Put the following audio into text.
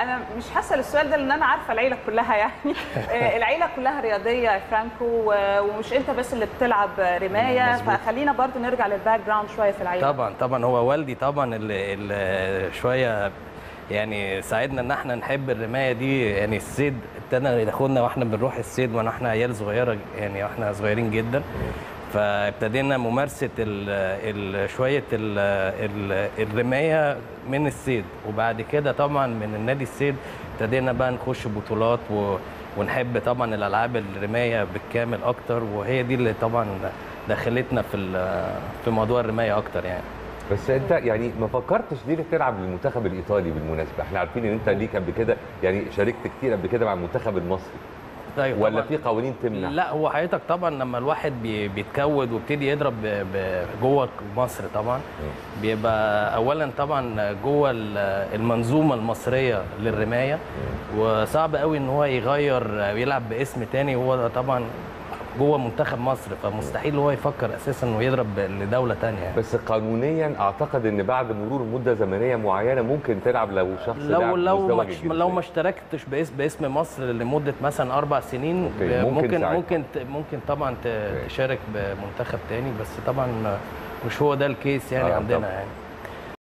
انا مش هسال السؤال ده لان انا عارفه العيله كلها يعني آه، العيله كلها رياضيه يا فرانكو و- ومش انت بس اللي بتلعب رمايه مظبوط. فخلينا برضو نرجع للباك جراوند شويه في العيله طبعا طبعا هو والدي طبعا اللي, اللي شويه يعني ساعدنا ان احنا نحب الرمايه دي يعني الصيد ابتدى ياخدنا واحنا بنروح الصيد واحنا عيال صغيره يعني واحنا صغيرين جدا فابتدينا ممارسه ال ال شويه ال ال الرمايه من الصيد وبعد كده طبعا من النادي الصيد ابتدينا بقى نخش بطولات و ونحب طبعا الالعاب الرمايه بالكامل اكتر وهي دي اللي طبعا دخلتنا في ال- في موضوع الرمايه اكتر يعني بس انت يعني ما فكرتش ليه تلعب للمنتخب الايطالي بالمناسبه احنا عارفين ان انت ليك قبل كده يعني شاركت كتير قبل كده مع المنتخب المصري طيب ولا طبعاً- في قوانين تمنع لا هو حضرتك طبعا لما الواحد بي- بيتكود ويبتدي يضرب ب- ب- جوه مصر طبعا بيبقى اولا طبعا جوه ال- المنظومه المصريه للرمايه وصعب قوي ان هو يغير يلعب باسم تاني وهو طبعا جوه منتخب مصر فمستحيل هو يفكر اساسا انه يضرب لدوله تانية يعني. بس قانونيا اعتقد ان بعد مرور مده زمنيه معينه ممكن تلعب لو شخص لو لاعب لو ما مزدوج تش- الجنسية. لو ما اشتركتش باسم باسم مصر لمده مثلا اربع سنين أوكي، ب- ممكن ممكن ساعتها. ممكن ت- ممكن طبعا ت- أوكي. تشارك بمنتخب تاني بس طبعا مش هو ده الكيس يعني آه، عندنا طبعاً. يعني